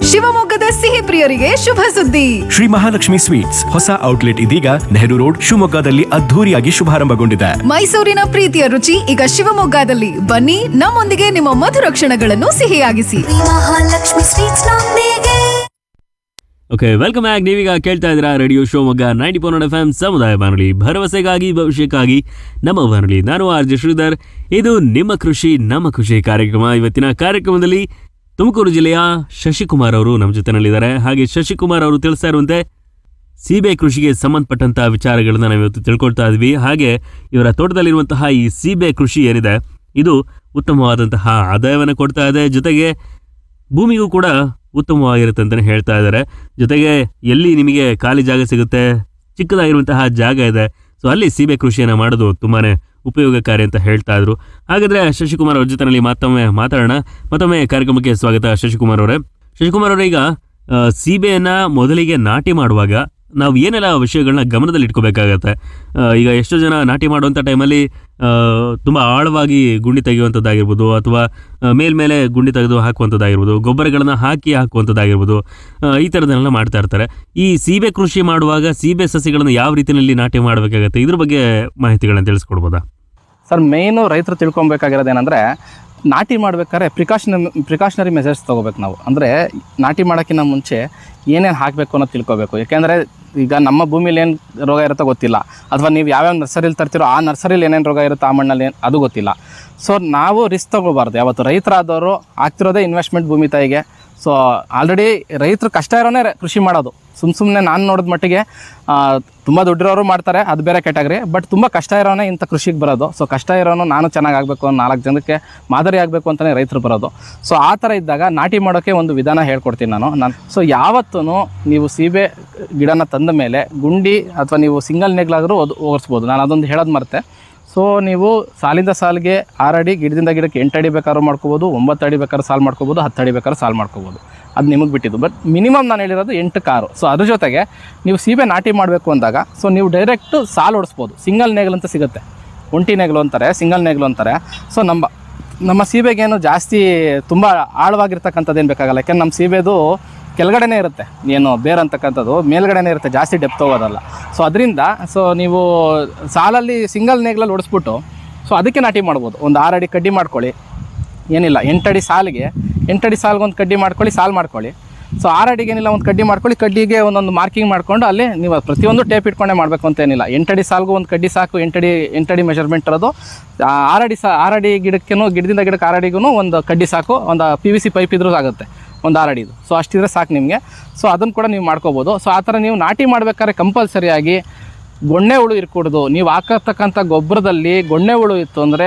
ಶಿವಮೊಗ್ಗದ ಸಿಹಿ ಪ್ರಿಯರಿಗೆ ಶುಭ ಸುದ್ದಿ ಶ್ರೀ ಮಹಾಲಕ್ಷ್ಮಿ ಸ್ವೀಟ್ಸ್ ಹೊಸ ಔಟ್ಲೆಟ್ ಇದೀಗ ನೆಹರು ರೋಡ್ ಶಿವಮೊಗ್ಗದಲ್ಲಿ ಅದ್ಧೂರಿಯಾಗಿ ಶುಭಾರಂಭಗೊಂಡಿದೆ ಮೈಸೂರಿನ ಪ್ರೀತಿಯ ರುಚಿ ಈಗ ಶಿವಮೊಗ್ಗದಲ್ಲಿ ಬನ್ನಿ ನಮ್ಮೊಂದಿಗೆ ನಿಮ್ಮ ಮಧುರ ಕ್ಷಣಗಳನ್ನು ಸಿಹಿಯಾಗಿಸಿ ಮಹಾಲಕ್ಷ್ಮಿ ಸ್ವೀಟ್ಸ್ ನೊಂದಿಗೆ ಓಕೆ ವೆಲ್ಕಮ್ ಬ್ಯಾಕ್ ನೀವೀಗ ಕೇಳ್ತಾ ಇದ್ದೀರಾ radio Shivamogga ninety four F M ಸಮುದಾಯ ಬಾನುಲಿ ಭರವಸೆಗಾಗಿ ಭವಿಷ್ಯಕ್ಕಾಗಿ ನಮ್ಮ ಬಾನುಲಿ ನಾನು ಆರ್ ಜೆ ಶ್ರೀಧರ್ ಇದು ನಿಮ್ಮ ಕೃಷಿ ನಮ್ಮ ಖುಷಿ ಕಾರ್ಯಕ್ರಮ ಇವತ್ತಿನ ಕಾರ್ಯಕ್ರಮದಲ್ಲಿ ತುಮಕೂರು ಜಿಲ್ಲೆಯ ಶಶಿಕುಮಾರ್ ಅವರು ನಮ್ಮ ಜೊತೆನಲ್ಲಿದ್ದಾರೆ ಹಾಗೆ ಶಶಿಕುಮಾರ್ ಅವರು ತಿಳಿಸ್ತಾ ಇರುವಂತೆ ಸೀಬೆ ಕೃಷಿಗೆ ಸಂಬಂಧಪಟ್ಟಂತ ವಿಚಾರಗಳನ್ನ ನಾವು ಇವತ್ತು ತಿಳ್ಕೊಳ್ತಾ ಇದ್ವಿ ಹಾಗೆ ಇವರ ತೋಟದಲ್ಲಿರುವಂತಹ ಈ ಸೀಬೆ ಕೃಷಿ ಏನಿದೆ ಇದು ಉತ್ತಮವಾದಂತಹ ಆದಾಯವನ್ನು ಕೊಡ್ತಾ ಇದೆ ಜೊತೆಗೆ ಭೂಮಿಗೂ ಕೂಡ ಉತ್ತಮವಾಗಿರುತ್ತೆ ಅಂತಲೇ ಹೇಳ್ತಾ ಇದ್ದಾರೆ ಜೊತೆಗೆ ಎಲ್ಲಿ ನಿಮಗೆ ಖಾಲಿ ಜಾಗ ಸಿಗುತ್ತೆ ಚಿಕ್ಕದಾಗಿರುವಂತಹ ಜಾಗ ಇದೆ ಸೊ ಅಲ್ಲಿ ಸೀಬೆ ಕೃಷಿಯನ್ನು ಮಾಡೋದು ತುಂಬಾನೇ ಉಪಯೋಗಕಾರಿ ಅಂತ ಹೇಳ್ತಾ ಇದ್ರು ಹಾಗಾದ್ರೆ ಶಶಿಕುಮಾರ್ ಅವ್ರ ಜೊತೆನಲ್ಲಿ ಮತ್ತೊಮ್ಮೆ ಮಾತಾಡೋಣ ಮತ್ತೊಮ್ಮೆ ಕಾರ್ಯಕ್ರಮಕ್ಕೆ ಸ್ವಾಗತ ಶಶಿಕುಮಾರ್ ಅವರೇ ಶಶಿಕುಮಾರ್ ಅವರೇ ಈಗ ಆ, ಸೀಬೆಯನ್ನ ಮೊದಲಿಗೆ ನಾಟಿ ಮಾಡುವಾಗ ನಾವು ಏನೆಲ್ಲ ವಿಷಯಗಳನ್ನ ಗಮನದಲ್ಲಿ ಇಟ್ಕೋಬೇಕಾಗತ್ತೆ ಆ, ಈಗ ಎಷ್ಟೋ ಜನ ನಾಟಿ ಮಾಡುವಂಥ ಟೈಮಲ್ಲಿ ತುಂಬ ಆಳವಾಗಿ ಗುಂಡಿ ತೆಗೆಯುವಂಥದ್ದಾಗಿರ್ಬೋದು ಅಥವಾ ಆ, ಮೇಲ್ಮೇಲೆ ಗುಂಡಿ ತೆಗೆದು ಹಾಕುವಂಥದ್ದಾಗಿರ್ಬೋದು ಗೊಬ್ಬರಗಳನ್ನ ಹಾಕಿ ಹಾಕುವಂಥದ್ದಾಗಿರ್ಬೋದು ಆ, ಈ ಥರದನ್ನೆಲ್ಲ ಮಾಡ್ತಾ ಇರ್ತಾರೆ ಈ ಸೀಬೆ ಕೃಷಿ ಮಾಡುವಾಗ ಸೀಬೆ ಸಸಿಗಳನ್ನು ಯಾವ ರೀತಿಯಲ್ಲಿ ನಾಟಿ ಮಾಡಬೇಕಾಗತ್ತೆ ಇದ್ರ ಬಗ್ಗೆ ಮಾಹಿತಿಗಳನ್ನ ತಿಳಿಸ್ಕೊಡ್ಬೋದಾ ಸರ್ ಮೇಯ್ನು ರೈತರು ತಿಳ್ಕೊಬೇಕಾಗಿರೋದು ಏನಂದರೆ ನಾಟಿ ಮಾಡ್ಬೇಕಾದ್ರೆ ಪ್ರಿಕಾಷನ್ ಪ್ರಿಕಾಷನರಿ ಮೆಸರ್ಸ್ ತೊಗೋಬೇಕು ನಾವು ಅಂದರೆ ನಾಟಿ ಮಾಡೋಕ್ಕಿಂತ ಮುಂಚೆ ಏನೇನು ಹಾಕಬೇಕು ಅನ್ನೋದು ತಿಳ್ಕೊಬೇಕು ಯಾಕೆಂದರೆ ಈಗ ನಮ್ಮ ಭೂಮಿಲಿ ಏನು ರೋಗ ಇರುತ್ತೋ ಗೊತ್ತಿಲ್ಲ ಅಥವಾ ನೀವು ಯಾವ್ಯಾವ ನರ್ಸರಿಲಿ ತರ್ತಿರೋ ಆ ನರ್ಸರಿಲಿ ಏನೇನು ರೋಗ ಇರುತ್ತೋ ಆ ಮಣ್ಣಲ್ಲಿ ಏನ್- ಅದು ಗೊತ್ತಿಲ್ಲ ಸೊ ನಾವು ರಿಸ್ಕ್ ತೊಗೋಬಾರ್ದು ಯಾವತ್ತು ರೈತರಾದವರು ಆಗ್ತಿರೋದೇ ಇನ್ವೆಸ್ಟ್ಮೆಂಟ್ ಭೂಮಿ ತಾಯಿಗೆ ಸೊ ಆಲ್ರೆಡಿ ರೈತರು ಕಷ್ಟ ಇರೋನೇ ರೆ- ಕೃಷಿ ಮಾಡೋದು ಸುಮ್ಮ ಸುಮ್ಮನೆ ನಾನು ನೋಡಿದ ಮಟ್ಟಿಗೆ ತುಂಬ ದುಡ್ಡಿರೋರು ಮಾಡ್ತಾರೆ ಅದು ಬೇರೆ ಕ್ಯಾಟಗರಿ ಬಟ್ ತುಂಬ ಕಷ್ಟ ಇರೋನೇ ಇಂಥ ಕೃಷಿಗೆ ಬರೋದು ಸೊ ಕಷ್ಟ ಇರೋನು ನಾನು ಚೆನ್ನಾಗಿ ಆಗಬೇಕು ನಾಲ್ಕು ಜನಕ್ಕೆ ಮಾದರಿ ಆಗಬೇಕು ಅಂತಲೇ ರೈತರು ಬರೋದು ಸೊ ಆ ಥರ ಇದ್ದಾಗ ನಾಟಿ ಮಾಡೋಕ್ಕೆ ಒಂದು ವಿಧಾನ ಹೇಳ್ಕೊಡ್ತೀನಿ ನಾನು ನಾನು ಸೊ ಯಾವತ್ತೂ ನೀವು ಸೀಬೆ ಗಿಡನ ತಂದ ಮೇಲೆ ಗುಂಡಿ ಅಥವಾ ನೀವು ಸಿಂಗಲ್ ನೆಗ್ಲಾದರೂ ಅದು ಓಡಿಸ್ಬೋದು ನಾನು ಅದೊಂದು ಹೇಳೋದು ಮರ್ತೆ ಸೊ ನೀವು ಸಾಲಿಂದ ಸಾಲಿಗೆ ಆರು ಅಡಿ ಗಿಡದಿಂದ ಗಿಡಕ್ಕೆ ಎಂಟು ಅಡಿ ಬೇಕಾದ್ರೂ ಮಾಡ್ಕೋಬೋದು ಒಂಬತ್ತು ಅಡಿ ಬೇಕಾದ್ರೂ ಸಾಲು ಮಾಡ್ಕೋಬೋದು ಹತ್ತು ಅಡಿ ಬೇಕಾದ್ರೂ ಸಾಲು ಮಾಡ್ಕೋಬೋದು ಅದು ನಿಮಗೆ ಬಿಟ್ಟಿದ್ದು ಬಟ್ ಮಿನಿಮಮ್ ನಾನು ಹೇಳಿರೋದು ಎಂಟು ಕಾರು ಸೊ ಅದ್ರ ಜೊತೆಗೆ ನೀವು ಸೀಬೆ ನಾಟಿ ಮಾಡಬೇಕು ಅಂದಾಗ ಸೊ ನೀವು ಡೈರೆಕ್ಟು ಸಾಲು ಓಡಿಸ್ಬೋದು ಸಿಂಗಲ್ ನೇಗಲ್ ಅಂತ ಸಿಗುತ್ತೆ ಒಂಟಿ ನೇಗಲು ಅಂತಾರೆ ಸಿಂಗಲ್ ನೇಗಲು ಅಂತಾರೆ ಸೊ ನಮ್ಮ ನಮ್ಮ ಸೀಬೆಗೇನು ಜಾಸ್ತಿ ತುಂಬ ಆಳವಾಗಿರ್ತಕ್ಕಂಥದ್ದು ಏನು ಬೇಕಾಗಲ್ಲ ಯಾಕೆಂದ್ರೆ ನಮ್ಮ ಸೀಬೆದು ಕೆಳಗಡೆನೇ ಇರುತ್ತೆ ಏನು ಬೇರ್ ಅಂತಕ್ಕಂಥದ್ದು ಮೇಲ್ಗಡೆನೇ ಇರುತ್ತೆ ಜಾಸ್ತಿ ಡೆಪ್ತ್ ಹೋಗೋದಲ್ಲ ಸೊ ಅದರಿಂದ ಸೊ ನೀವು ಸಾಲಲ್ಲಿ ಸಿಂಗಲ್ ನೇಗ್ಲಲ್ಲಿ ಓಡಿಸ್ಬಿಟ್ಟು ಸೊ ಅದಕ್ಕೆ ನಾಟಿ ಮಾಡ್ಬೋದು ಒಂದು ಆರು ಅಡಿ ಕಡ್ಡಿ ಮಾಡ್ಕೊಳ್ಳಿ ಏನಿಲ್ಲ ಎಂಟಡಿ ಸಾಲಿಗೆ ಎಂಟಡಿ ಸಾಲಿಗೆ ಒಂದು ಕಡ್ಡಿ ಮಾಡ್ಕೊಳ್ಳಿ ಸಾಲು ಮಾಡ್ಕೊಳ್ಳಿ ಸೊ ಆರು ಅಡಿಗೆ ಏನಿಲ್ಲ ಒಂದು ಕಡ್ಡಿ ಮಾಡ್ಕೊಳ್ಳಿ ಕಡ್ಡಿಗೆ ಒಂದೊಂದು ಮಾರ್ಕಿಂಗ್ ಮಾಡ್ಕೊಂಡು ಅಲ್ಲಿ ನೀವು ಪ್ರತಿಯೊಂದು ಟೇಪ್ ಇಟ್ಕೊಂಡೇ ಮಾಡಬೇಕು ಅಂತ ಏನಿಲ್ಲ ಎಂಟಡಿ ಸಾಲ್ಗೂ ಒಂದು ಕಡ್ಡಿ ಸಾಕು ಎಂಟಡಿ ಎಂಟಡಿ ಮೆಜರ್ಮೆಂಟ್ ಇರೋದು ಆ, ಆರಡಿ ಸಾ ಆರಡಿ ಗಿಡಕ್ಕೇನು ಗಿಡದಿಂದ ಗಿಡಕ್ಕೆ ಆರಡಿಗೂ ಒಂದು ಕಡ್ಡಿ ಸಾಕು ಒಂದು ಪಿ ವಿ ಸಿ ಪೈಪ್ ಇದ್ರೂ ಆಗುತ್ತೆ ಒಂದು ಆರಡಿದು ಸೊ ಅಷ್ಟಿದ್ರೆ ಸಾಕು ನಿಮಗೆ ಸೊ ಅದನ್ನು ಕೂಡ ನೀವು ಮಾಡ್ಕೋಬೋದು ಸೊ ಆ ಥರ ನೀವು ನಾಟಿ ಮಾಡ್ಬೇಕಾದ್ರೆ ಕಂಪಲ್ಸರಿಯಾಗಿ ಗೊಣ್ಣೆ ಹುಳು ಇರ್ಕೂಡ್ದು ನೀವು ಹಾಕತಕ್ಕಂಥ ಗೊಬ್ಬರದಲ್ಲಿ ಗೊಣ್ಣೆ ಹುಳು ಇತ್ತು ಅಂದರೆ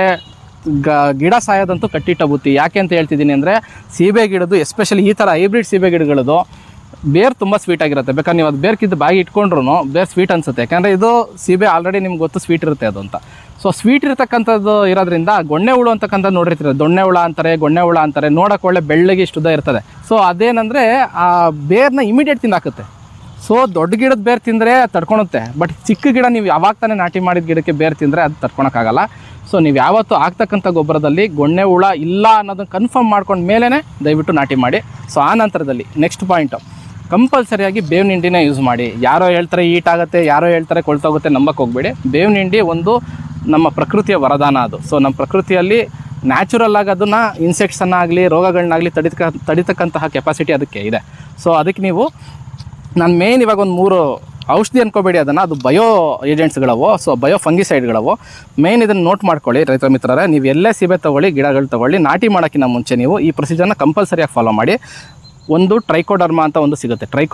ಗ ಗಿಡ ಸಾಯೋದಂತೂ ಕಟ್ಟಿಟ್ಟ ಬುತ್ತಿ ಯಾಕೆ ಅಂತ ಹೇಳ್ತಿದ್ದೀನಿ ಅಂದರೆ ಸೀಬೆ ಗಿಡದ್ದು ಎಸ್ಪೆಷಲಿ ಈ ಥರ ಹೈಬ್ರಿಡ್ ಸೀಬೆ ಗಿಡಗಳದು ಬೇರ್ ತುಂಬ ಸ್ವೀಟ್ ಆಗಿರುತ್ತೆ ಬೇಕಾದ್ರೆ ನೀವು ಅದು ಬೇರ್ಕಿದ್ದು ಬಾಗಿ ಇಟ್ಕೊಂಡ್ರು ಬೇರ್ ಸ್ವೀಟ್ ಅನ್ಸುತ್ತೆ ಯಾಕಂದರೆ ಇದು ಸೀಬೆ ಆಲ್ರೆಡಿ ನಿಮ್ಗೆ ಗೊತ್ತು ಸ್ವೀಟ್ ಇರುತ್ತೆ ಅದು ಅಂತ ಸೊ ಸ್ವೀಟ್ ಇರತಕ್ಕಂಥದ್ದು ಇರೋದ್ರಿಂದ ಗೊಣ್ಣೆ ಹುಳು ಅಂತಕ್ಕಂಥದ್ದು ನೋಡಿರ್ತೀರ ದೊಣ್ಣೆ ಹುಳ ಅಂತಾರೆ ಗೊಣ್ಣೆ ಹುಳ ಅಂತಾರೆ ನೋಡೋಕೆ ಒಳ್ಳೆ ಬೆಳ್ಳಗೆ ಇಷ್ಟುದ್ದ ಇರ್ತದೆ ಸೊ ಅದೇನಂದರೆ ಆ ಬೇರ್ನ ಇಮಿಡಿಯೇಟ್ ತಿಂದಾಕುತ್ತೆ ಸೊ ದೊಡ್ಡ ಗಿಡದ ಬೇರ್ ತಿಂದರೆ ತಡ್ಕೊಳುತ್ತೆ ಬಟ್ ಚಿಕ್ಕ ಗಿಡ ನೀವು ಯಾವಾಗ ತಾನೇ ನಾಟಿ ಮಾಡಿದ ಗಿಡಕ್ಕೆ ಬೇರ್ ತಿಂದರೆ ಅದು ತಡ್ಕೊಳಕ್ಕಾಗಲ್ಲ ಸೊ ನೀವು ಯಾವತ್ತು ಆಗ್ತಕ್ಕಂಥ ಗೊಬ್ಬರದಲ್ಲಿ ಗೊಣ್ಣೆ ಹುಳ ಇಲ್ಲ ಅನ್ನೋದನ್ನ ಕನ್ಫರ್ಮ್ ಮಾಡ್ಕೊಂಡ ಮೇಲೇ ದಯವಿಟ್ಟು ನಾಟಿ ಮಾಡಿ ಸೊ ಆ ನಂತರದಲ್ಲಿ ನೆಕ್ಸ್ಟ್ ಪಾಯಿಂಟು ಕಂಪಲ್ಸರಿಯಾಗಿ ಬೇವಿನ ಹಿಂಡಿನೇ ಯೂಸ್ ಮಾಡಿ ಯಾರೋ ಹೇಳ್ತಾರೆ ಈಟ್ ಆಗುತ್ತೆ ಯಾರೋ ಹೇಳ್ತಾರೆ ಕೊಳ್ತೋಗುತ್ತೆ ನಂಬಕ್ಕೆ ಹೋಗ್ಬೇಡಿ ಬೇವಿನ ಹಿಂಡಿ ಒಂದು ನಮ್ಮ ಪ್ರಕೃತಿಯ ವರದಾನ ಅದು ಸೊ ನಮ್ಮ ಪ್ರಕೃತಿಯಲ್ಲಿ ನ್ಯಾಚುರಲ್ ಆಗಿ ಅದನ್ನು ಇನ್ಸೆಕ್ಟ್ಸನ್ನು ಆಗಲಿ ರೋಗಗಳನ್ನಾಗಲಿ ತಡಿತಕ್ಕ ತಡಿತಕ್ಕಂತಹ ಕೆಪಾಸಿಟಿ ಅದಕ್ಕೆ ಇದೆ ಸೊ ಅದಕ್ಕೆ ನೀವು ನಾನು ಮೇನ್ ಇವಾಗ ಒಂದು ಮೂರು ಔಷಧಿ ಅನ್ಕೋಬೇಡಿ ಅದನ್ನು ಅದು ಬಯೋ ಏಜೆಂಟ್ಸ್ಗಳವು ಸೊ ಬಯೋ ಫಂಗಿಸೈಡ್ಗಳವು ಮೇನ್ ಇದನ್ನು ನೋಟ್ ಮಾಡ್ಕೊಳ್ಳಿ ರೈತ ಮಿತ್ರರೇ ನೀವು ಎಲ್ಲೇ ಸೀಬೆ ತೊಗೊಳ್ಳಿ ಗಿಡಗಳು ತೊಗೊಳ್ಳಿ ನಾಟಿ ಮಾಡೋಕ್ಕಿಂತ ಮುಂಚೆ ನೀವು ಈ ಪ್ರೊಸೀಜರ್ನ ಕಂಪಲ್ಸರಿಯಾಗಿ ಫಾಲೋ ಮಾಡಿ ಒಂದು ಟ್ರೈಕೋಡರ್ಮಾ ಅಂತ ಒಂದು ಸಿಗುತ್ತೆ ಟ್ರೈಕೋ